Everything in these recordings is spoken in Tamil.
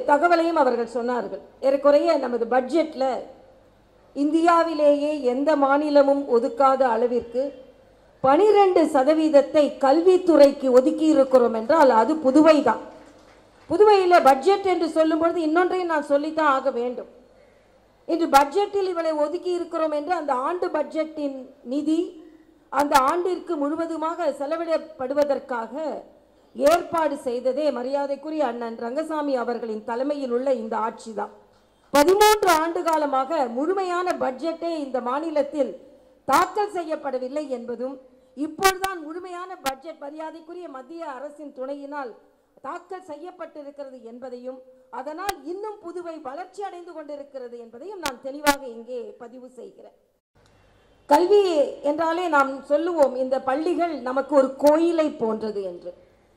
தகவலையும் அவர்கள் சொன்னார்கள் ஏறக்குறைய நமது பட்ஜெட்ல இந்தியாவிலேயே எந்த மாநிலமும் ஒதுக்காத அளவிற்கு பனிரெண்டு சதவீதத்தை கல்வித்துறைக்கு ஒதுக்கி இருக்கிறோம் என்றால் அது புதுவை தான் புதுவையில் பட்ஜெட் என்று சொல்லும்பொழுது இன்னொன்றையும் நான் சொல்லித்தான் ஆக வேண்டும் இன்று பட்ஜெட்டில் இவளை ஒதுக்கி இருக்கிறோம் என்று அந்த ஆண்டு பட்ஜெட்டின் நிதி அந்த ஆண்டிற்கு முழுவதுமாக செலவிடப்படுவதற்காக ஏற்பாடு செய்ததே மரியாதைக்குரிய அண்ணன் ரங்கசாமி அவர்களின் தலைமையில் உள்ள இந்த ஆட்சி தான் பதிமூன்று ஆண்டு காலமாக முழுமையான பட்ஜெட்டே இந்த மாநிலத்தில் தாக்கல் செய்யப்படவில்லை என்பதும் இப்பொழுதுதான் முழுமையான பட்ஜெட் மரியாதைக்குரிய மத்திய அரசின் துணையினால் தாக்கல் செய்யப்பட்டிருக்கிறது என்பதையும் அதனால் இன்னும் புதுவை வளர்ச்சி அடைந்து கொண்டிருக்கிறது என்பதையும் நான் தெளிவாக இங்கே பதிவு செய்கிறேன் கல்வி என்றாலே நாம் சொல்லுவோம் இந்த பள்ளிகள் நமக்கு ஒரு கோயிலை போன்றது என்று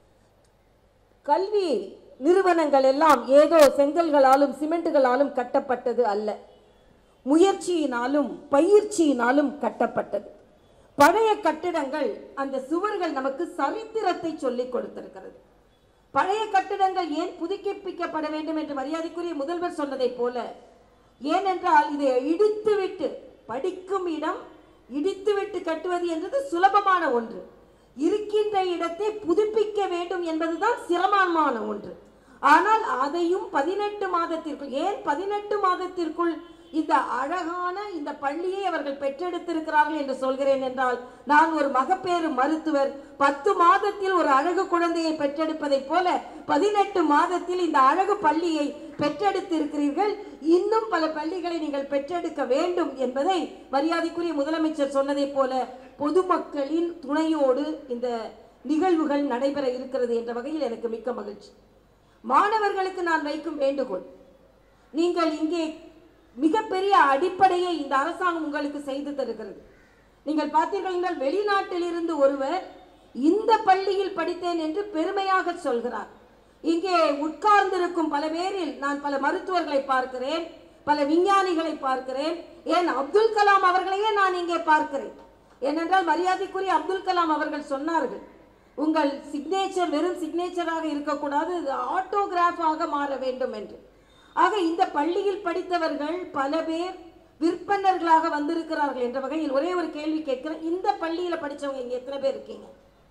கல்வி நிறுவனங்கள் எல்லாம் ஏதோ செங்கல்களாலும் சிமெண்ட்டுகளாலும் கட்டப்பட்டது அல்ல முயற்சியினாலும் பயிற்சியினாலும் கட்டப்பட்டது பழைய கட்டிடங்கள் அந்த சுவர்கள் நமக்கு சரித்திரத்தை சொல்லிக் கொடுத்திருக்கிறது பழைய கட்டிடங்கள் ஏன் புதுப்பிக்கப்பட வேண்டும் என்று மரியாதைக்குரிய முதல்வர் சொன்னதைப் போல ஏனென்றால் இதை இடித்துவிட்டு படிக்கும் இடம் இடித்துவிட்டு கட்டுவது என்பது சுலபமான ஒன்று இருக்கின்ற இடத்தை புதுப்பிக்க வேண்டும் என்பதுதான் சிரமமான ஒன்று ஆனால் அதையும் பதினெட்டு மாதத்திற்குள் ஏன் பதினெட்டு மாதத்திற்குள் இந்த அழகான இந்த பள்ளியை அவர்கள் பெற்றெடுத்திருக்கிறார்கள் என்று சொல்கிறேன் என்றால் நான் ஒரு மகப்பேறு மருத்துவர் பத்து மாதத்தில் ஒரு அழகு குழந்தையை பெற்றெடுப்பதைப் போல பதினெட்டு மாதத்தில் இந்த அழகு பள்ளியை பெற்றெடுத்திருக்கிறீர்கள் இன்னும் பல பள்ளிகளை நீங்கள் பெற்றெடுக்க வேண்டும் என்பதை மரியாதைக்குரிய முதலமைச்சர் சொன்னதைப் போல பொதுமக்களின் துணையோடு இந்த நிகழ்வுகள் நடைபெற இருக்கிறது என்ற வகையில் எனக்கு மிக்க மகிழ்ச்சி மாணவர்களுக்கு நான் வைக்கும் வேண்டுகோள் நீங்கள் இங்கே மிகப்பெரிய அடிப்படையை இந்த அரசாங்கம் உங்களுக்கு செய்து தருகிறது நீங்கள் பார்த்தீர்கள் என்றால் வெளிநாட்டிலிருந்து ஒருவர் இந்த பள்ளியில் படித்தேன் என்று பெருமையாக சொல்கிறார் இங்கே உட்கார்ந்திருக்கும் பல பேரில் நான் பல மருத்துவர்களை பார்க்கிறேன் பல விஞ்ஞானிகளை பார்க்கிறேன் ஏன் அப்துல் கலாம் அவர்களையே நான் இங்கே பார்க்கிறேன் ஏனென்றால் மரியாதைக்குரிய அப்துல் கலாம் அவர்கள் சொன்னார்கள் உங்கள் சிக்னேச்சர் வெறும் சிக்னேச்சராக இருக்கக்கூடாது இது ஆட்டோகிராஃபாக மாற வேண்டும் என்று ஆக இந்த பள்ளியில் படித்தவர்கள் பல பேர் விற்பனர்களாக வந்திருக்கிறார்கள் என்ற வகையில் ஒரே ஒரு கேள்வி கேட்கிறேன் இந்த பள்ளியில படிச்சவங்க இங்க எத்தனை பேர் இருக்கீங்க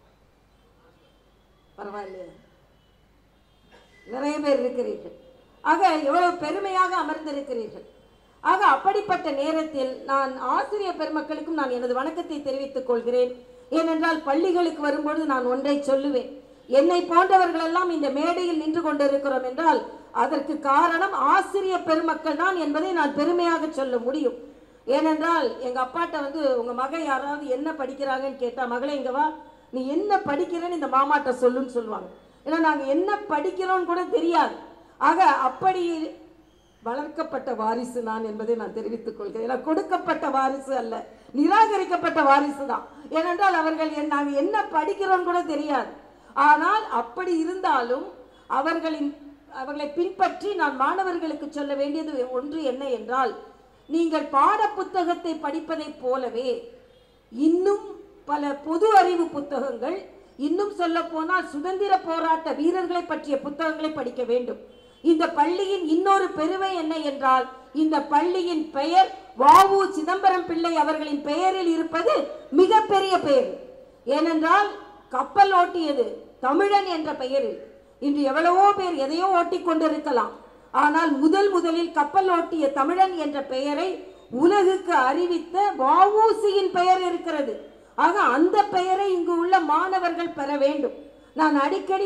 பரவாயில்லையா நிறைய பேர் இருக்கிறீர்கள் ஆக எவ்வளவு பெருமையாக அமர்ந்திருக்கிறீர்கள் ஆக அப்படிப்பட்ட நேரத்தில் நான் ஆசிரியர் பெருமக்களுக்கும் நான் எனது வணக்கத்தை தெரிவித்துக் கொள்கிறேன் ஏனென்றால் பள்ளிகளுக்கு வரும்பொழுது நான் ஒன்றை சொல்லுவேன் என்னை போன்றவர்கள் எல்லாம் இந்த மேடையில் நின்று கொண்டிருக்கிறோம் என்றால் அதற்கு காரணம் ஆசிரியர் பெருமக்கள் தான் என்பதை நான் பெருமையாக சொல்ல முடியும் ஏனென்றால் எங்க அப்பாட்ட வந்து உங்க மகன் யாராவது என்ன படிக்கிறாங்கன்னு கேட்டா மகளே இங்க வா நீ என்ன படிக்கிறேன்னு இந்த மாமாட்ட சொல்லுன்னு சொல்லுவாங்க ஏன்னா நாங்க என்ன படிக்கிறோம்னு கூட தெரியாது ஆக அப்படி வளர்க்கப்பட்ட வாரிசு நான் என்பதை நான் தெரிவித்துக் கொள்கிறேன் ஏன்னா கொடுக்கப்பட்ட வாரிசு அல்ல நிராகரிக்கப்பட்ட வாரிசு தான் ஏனென்றால் அவர்கள் என் நாங்கள் என்ன படிக்கிறோம் கூட தெரியாது ஆனால் அப்படி இருந்தாலும் அவர்களின் அவர்களை பின்பற்றி நான் மாணவர்களுக்கு சொல்ல வேண்டியது ஒன்று என்ன என்றால் நீங்கள் பாட புத்தகத்தை படிப்பதைப் போலவே இன்னும் பல பொது அறிவு புத்தகங்கள் இன்னும் சொல்ல போனால் சுதந்திர போராட்ட வீரர்களை பற்றிய புத்தகங்களை படிக்க வேண்டும் இந்த பள்ளியின் இன்னொரு பெருமை என்ன என்றால் இந்த பள்ளியின் பெயர் வாவு சிதம்பரம் பிள்ளை அவர்களின் பெயரில் இருப்பது மிகப்பெரிய பெயர் ஏனென்றால் கப்பல் ஓட்டியது தமிழன் என்ற பெயரில் இன்று எவ்வளவோ பேர் எதையோ ஓட்டிக் கொண்டிருக்கலாம் ஆனால் முதல் முதலில் கப்பல் ஓட்டிய தமிழன் என்ற பெயரை உலகுக்கு அறிவித்த வஉசியின் பெயர் இருக்கிறது ஆக அந்த பெயரை இங்கு உள்ள மாணவர்கள் பெற வேண்டும் நான் அடிக்கடி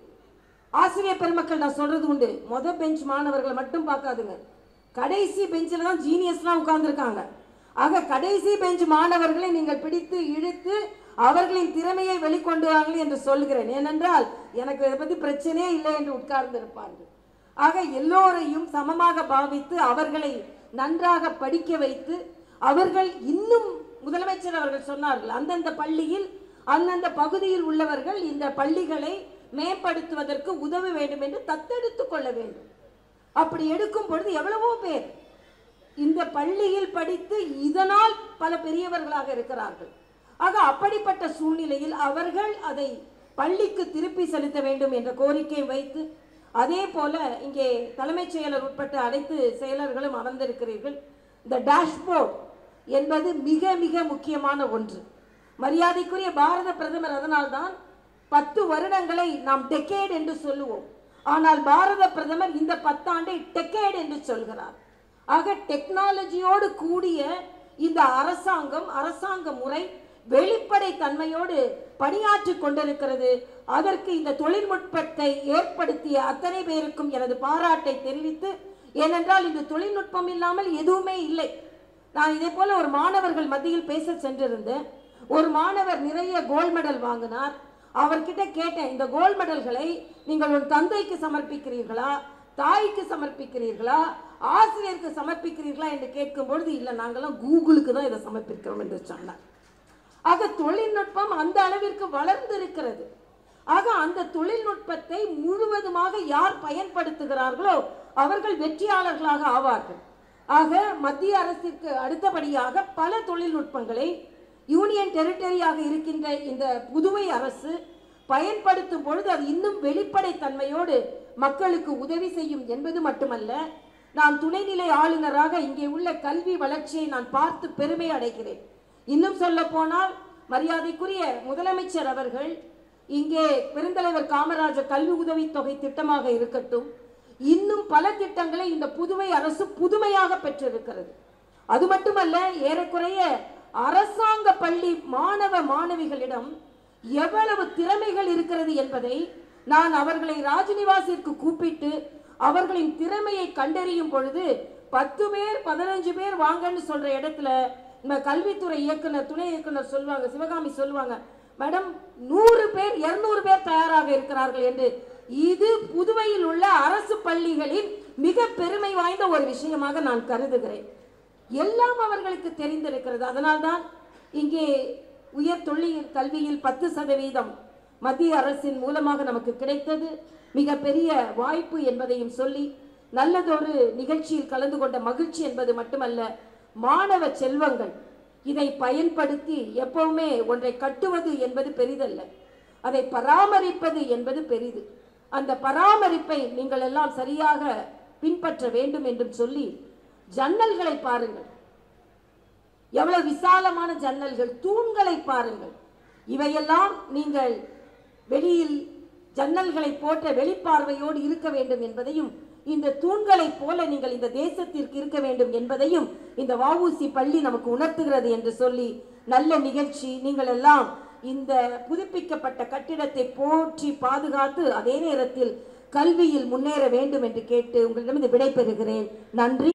ஆசிரியர் பெருமக்கள் நான் சொல்றது உண்டு மொத பெஞ்ச் மாணவர்களை மட்டும் பார்க்காதுங்க கடைசி பெஞ்சில் தான் ஜீனியஸ்லாம் உட்கார்ந்துருக்காங்க ஆக கடைசி பெஞ்ச் மாணவர்களை நீங்கள் பிடித்து இழுத்து அவர்களின் திறமையை வெளிக்கொண்டு வாங்கள் என்று சொல்கிறேன் ஏனென்றால் எனக்கு இதை பற்றி பிரச்சனையே இல்லை என்று உட்கார்ந்து இருப்பார்கள் ஆக எல்லோரையும் சமமாக பாவித்து அவர்களை நன்றாக படிக்க வைத்து அவர்கள் இன்னும் முதலமைச்சர் அவர்கள் சொன்னார்கள் அந்தந்த பள்ளியில் அந்தந்த பகுதியில் உள்ளவர்கள் இந்த பள்ளிகளை மேம்படுத்துவதற்கு உதவ வேண்டும் என்று தத்தெடுத்துக் கொள்ள வேண்டும் அப்படி எடுக்கும் பொழுது எவ்வளவோ பேர் இந்த பள்ளியில் படித்து இதனால் பல பெரியவர்களாக இருக்கிறார்கள் ஆக அப்படிப்பட்ட சூழ்நிலையில் அவர்கள் அதை பள்ளிக்கு திருப்பி செலுத்த வேண்டும் என்ற கோரிக்கை வைத்து அதே போல இங்கே தலைமைச் செயலர் உட்பட்ட அனைத்து செயலர்களும் அமர்ந்திருக்கிறீர்கள் இந்த டேஷ்போர்ட் என்பது மிக மிக முக்கியமான ஒன்று மரியாதைக்குரிய பாரத பிரதமர் அதனால்தான் பத்து வருடங்களை நாம் டெக்கேட் என்று சொல்லுவோம் ஆனால் பாரத பிரதமர் இந்த பத்தாண்டை டெக்கேட் என்று சொல்கிறார் ஆக டெக்னாலஜியோடு கூடிய இந்த அரசாங்கம் அரசாங்க முறை வெளிப்படை தன்மையோடு பணியாற்றி கொண்டிருக்கிறது அதற்கு இந்த தொழில்நுட்பத்தை ஏற்படுத்திய அத்தனை பேருக்கும் எனது பாராட்டை தெரிவித்து ஏனென்றால் இந்த தொழில்நுட்பம் இல்லாமல் எதுவுமே இல்லை நான் இதே போல ஒரு மாணவர்கள் மத்தியில் பேச சென்றிருந்தேன் ஒரு மாணவர் நிறைய கோல்ட் மெடல் வாங்கினார் அவர்கிட்ட கேட்டேன் இந்த கோல்ட் மெடல்களை நீங்கள் உன் தந்தைக்கு சமர்ப்பிக்கிறீர்களா தாய்க்கு சமர்ப்பிக்கிறீர்களா ஆசிரியருக்கு சமர்ப்பிக்கிறீர்களா என்று கேட்கும் பொழுது இல்லை நாங்கெல்லாம் கூகுளுக்கு தான் இதை சமர்ப்பிக்கிறோம் என்று சொன்னார் ஆக தொழில்நுட்பம் அந்த அளவிற்கு வளர்ந்து இருக்கிறது ஆக அந்த தொழில்நுட்பத்தை முழுவதுமாக யார் பயன்படுத்துகிறார்களோ அவர்கள் வெற்றியாளர்களாக ஆவார்கள் ஆக மத்திய அரசிற்கு அடுத்தபடியாக பல தொழில்நுட்பங்களை யூனியன் டெரிட்டரியாக இருக்கின்ற இந்த புதுவை அரசு பயன்படுத்தும் பொழுது அது இன்னும் வெளிப்படைத்தன்மையோடு மக்களுக்கு உதவி செய்யும் என்பது மட்டுமல்ல நான் துணைநிலை ஆளுநராக இங்கே உள்ள கல்வி வளர்ச்சியை நான் பார்த்து பெருமை அடைகிறேன் இன்னும் சொல்ல போனால் மரியாதைக்குரிய முதலமைச்சர் அவர்கள் இங்கே பெருந்தலைவர் காமராஜர் கல்வி உதவித்தொகை திட்டமாக இருக்கட்டும் இன்னும் பல திட்டங்களை இந்த புதுவை அரசு புதுமையாக பெற்றிருக்கிறது அது மட்டுமல்ல ஏறக்குறைய அரசாங்க பள்ளி மாணவ மாணவிகளிடம் எவ்வளவு திறமைகள் இருக்கிறது என்பதை நான் அவர்களை ராஜ்நிவாசிற்கு கூப்பிட்டு அவர்களின் திறமையை கண்டறியும் பொழுது பத்து பேர் பதினஞ்சு பேர் வாங்கன்னு சொல்ற இடத்துல நம்ம கல்வித்துறை இயக்குனர் துணை இயக்குனர் சொல்லுவாங்க சிவகாமி சொல்லுவாங்க மேடம் நூறு பேர் இருநூறு பேர் தயாராக இருக்கிறார்கள் என்று இது புதுவையில் உள்ள அரசு பள்ளிகளின் மிக பெருமை வாய்ந்த ஒரு விஷயமாக நான் கருதுகிறேன் எல்லாம் அவர்களுக்கு தெரிந்திருக்கிறது அதனால்தான் இங்கே உயர் தொழில் கல்வியில் பத்து சதவீதம் மத்திய அரசின் மூலமாக நமக்கு கிடைத்தது மிகப்பெரிய வாய்ப்பு என்பதையும் சொல்லி நல்லதொரு நிகழ்ச்சியில் கலந்து கொண்ட மகிழ்ச்சி என்பது மட்டுமல்ல மாணவ செல்வங்கள் இதை பயன்படுத்தி எப்பவுமே ஒன்றை கட்டுவது என்பது பெரிதல்ல அதை பராமரிப்பது என்பது பெரிது அந்த பராமரிப்பை நீங்கள் எல்லாம் சரியாக பின்பற்ற வேண்டும் என்றும் சொல்லி ஜன்னல்களை பாருங்கள் எவ்வளவு விசாலமான ஜன்னல்கள் தூண்களை பாருங்கள் இவையெல்லாம் நீங்கள் வெளியில் ஜன்னல்களை போன்ற வெளிப்பார்வையோடு இருக்க வேண்டும் என்பதையும் இந்த தூண்களைப் போல நீங்கள் இந்த தேசத்திற்கு இருக்க வேண்டும் என்பதையும் இந்த வஉசி பள்ளி நமக்கு உணர்த்துகிறது என்று சொல்லி நல்ல நிகழ்ச்சி நீங்கள் எல்லாம் இந்த புதுப்பிக்கப்பட்ட கட்டிடத்தை போற்றி பாதுகாத்து அதே நேரத்தில் கல்வியில் முன்னேற வேண்டும் என்று கேட்டு உங்களிடம் விடைபெறுகிறேன் நன்றி